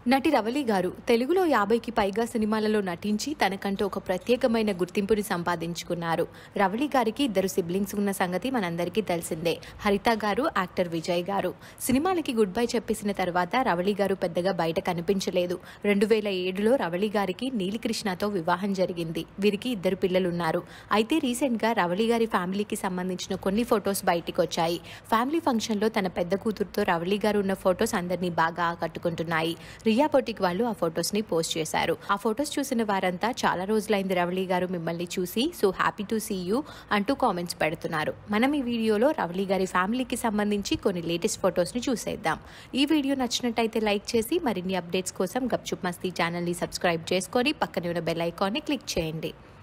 నటి రవళి గారు తెలుగులో యాభైకి పైగా సినిమాలలో నటించి తనకంటూ ఒక ప్రత్యేకమైన గుర్తింపుని సంపాదించుకున్నారు రవళి గారికి ఇద్దరు సిబ్లింగ్స్ ఉన్న సంగతి మనందరికీ తెలిసిందే హరిత గారు యాక్టర్ విజయ్ గారు సినిమాలకి గుడ్ బై చెప్పేసిన తర్వాత రవళి గారు పెద్దగా బయట కనిపించలేదు రెండు వేల ఏడులో రవళి గారికి నీలికృష్ణతో వివాహం జరిగింది వీరికి ఇద్దరు పిల్లలున్నారు అయితే రీసెంట్గా రవళి గారి ఫ్యామిలీకి సంబంధించిన కొన్ని ఫొటోస్ బయటికి వచ్చాయి ఫ్యామిలీ ఫంక్షన్లో తన పెద్ద కూతురుతో రవళి గారు ఉన్న ఫొటోస్ అందరినీ బాగా ఆకట్టుకుంటున్నాయి రియా పొటిక్ వాళ్ళు ఆ ఫొటోస్ ని పోస్ట్ చేశారు ఆ ఫొటోస్ చూసిన వారంతా చాలా రోజులైంది రవళి గారు మిమ్మల్ని చూసి so happy to see you అంటూ కామెంట్స్ పెడుతున్నారు మనం ఈ వీడియోలో రవళి గారి ఫ్యామిలీకి సంబంధించి కొన్ని లేటెస్ట్ ఫొటోస్ ని చూసేద్దాం ఈ వీడియో నచ్చినట్టయితే లైక్ చేసి మరిన్ని అప్డేట్స్ కోసం గప్చుప్ మస్తీ ఛానల్ని సబ్స్క్రైబ్ చేసుకొని పక్కనే ఉన్న బెల్ ఐకాన్ని క్లిక్ చేయండి